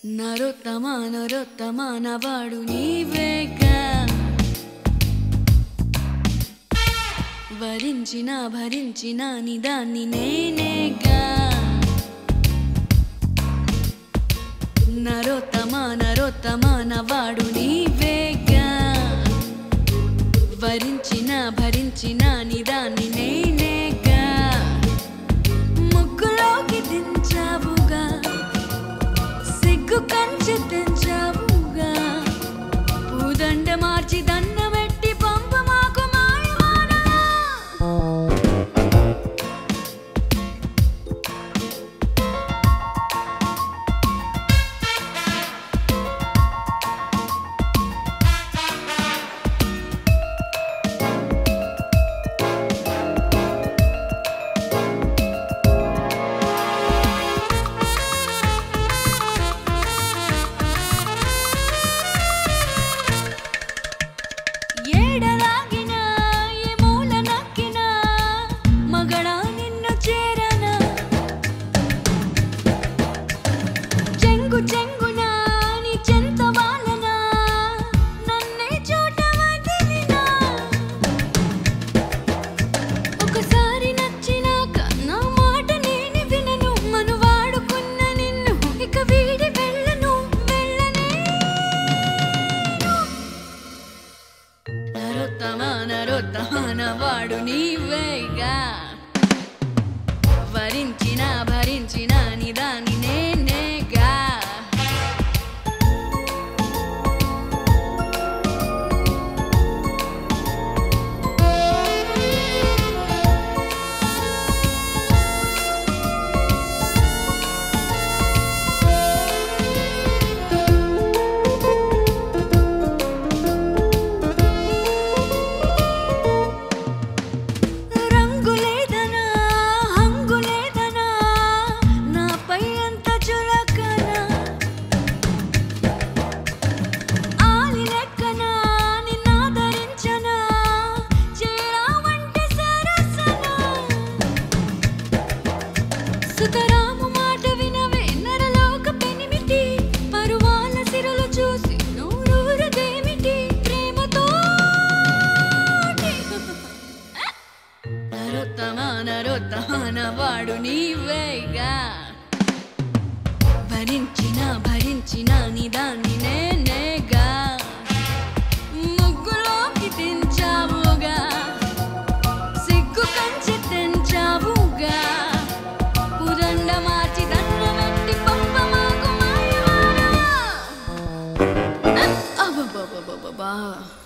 నరోత్తమా నరోత్తమా నవాడు నీవేగా వరించిన భరించిన నిదాన్ని నేనేగా నరోత్తమా నరోత్తమా నవాడు నీవేగా వరించిన భరించిన నిదాన్ని నేనేగా ముగ్గులోకి దించావుగా సిగ్గు కంచె తెంచావుగా పూదండ మార్చి దండ పెట్టి పంప మాకు మాయమానా ఏడలాగినా ఏ మూల నక్కినా మగడా నిన్ను చేరనా చెంగు చెంగున నీ చెంత వాలనా నన్నే చోట వదిలినా ఒకసారి నచ్చినాక నా మాట నేను వినను మనువాడుకున్న నిన్ను ఇక వీడి వెళ్ళను వెళ్ళనే నరోత్తమ నరోత్తమ నవాడు నీవేగా వరించిన భరించిన నిదాని నేనేగా రంగులేదనా హంగులేదనా నాపై అంత చులకనా ఆలి లెక్కనా నిన్నాదరించనా చేరావంటే సరసనా సుతరాము మాట వినవే నరలోక పెనిమిటి పరువాల సిరులు చూసి నూరూరదేమిటి ప్రేమతో నరోత్తమ నరోత్తమ నవాడు నీవేగా భరించిన భరించిన నిదాన్ని నేనేగా ముగ్గులోకి తెంచావుగా సిగ్గు కంచె తెంచావుగా పురండ మార్చి దండ పెట్టి పంప మాకు మాయమానవా అబ్బబ్బబ్బబ్బబ్బా